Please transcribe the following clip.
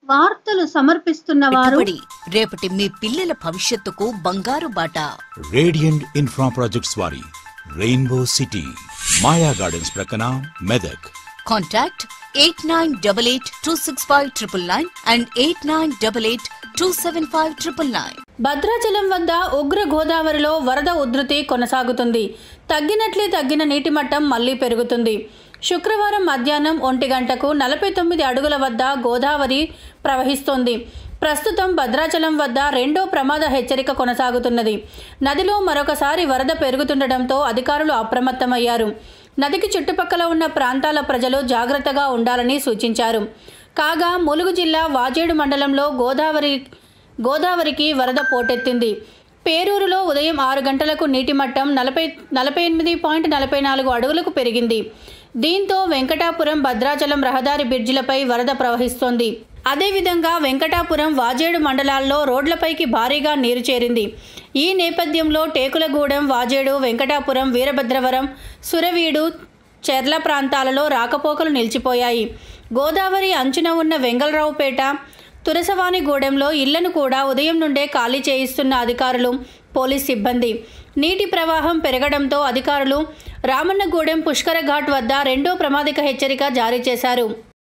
వార్తలు సమర్పిస్తున్న వారు పెట్టుబడి రేపటి మీ పిల్లల భవిష్యత్తుకు బంగారు బాట రేడియంట్ ఇన్ఫ్రా ప్రాజెక్ట్స్ వారి రెయిన్బో సిటీ మాయా గార్డెన్స్ ప్రక్కన Medak contact eight nine double eight two six five triple nine and eight nine double eight two seven five triple nine Bhadrachalam వద్ద ఉగ్ర గోదావరిలో వరద ఉధృతి కొనసాగుతుంది తగ్గినట్లే తగ్గిన నీటి మట్టం మళ్లీ పెరుగుతుంది శుక్రవారం మధ్యాహ్నం ఒంటి గంటకు నలభై తొమ్మిది అడుగుల వద్ద గోదావరి ప్రవహిస్తోంది ప్రస్తుతం భద్రాచలం వద్ద రెండో ప్రమాద హెచ్చరిక కొనసాగుతున్నది నదిలో మరొకసారి వరద పెరుగుతుండటంతో అధికారులు అప్రమత్తమయ్యారు నదికి చుట్టుపక్కల ఉన్న ప్రాంతాల ప్రజలు జాగ్రత్తగా ఉండాలని సూచించారు కాగా ములుగు జిల్లా వాజేడు మండలంలో గోదావరి గోదావరికి వరద పోటెత్తింది పేరూరులో ఉదయం ఆరు గంటలకు నీటి మట్టం నలభై నలభై ఎనిమిది పాయింట్ నలభై నాలుగు అడుగులకు పెరిగింది దీంతో వెంకటాపురం భద్రాచలం రహదారి బ్రిడ్జిలపై వరద ప్రవహిస్తోంది అదేవిధంగా వెంకటాపురం వాజేడు మండలాల్లో రోడ్లపైకి భారీగా నీరు చేరింది ఈ నేపథ్యంలో టేకులగూడెం వాజేడు వెంకటాపురం వీరభద్రవరం సురవీడు చెర్ల ప్రాంతాలలో రాకపోకలు నిలిచిపోయాయి గోదావరి అంచున ఉన్న వెంగళరావుపేట తురసవానిగూడెంలో ఇళ్లను కూడా ఉదయం నుండే ఖాళీ చేయిస్తున్న అధికారులు పోలీస్ సిబ్బంది నీటి ప్రవాహం పెరగడంతో అధికారులు రామన్నగూడెం పుష్కర ఘాట్ వద్ద రెండో ప్రమాదిక హెచ్చరిక జారీ చేశారు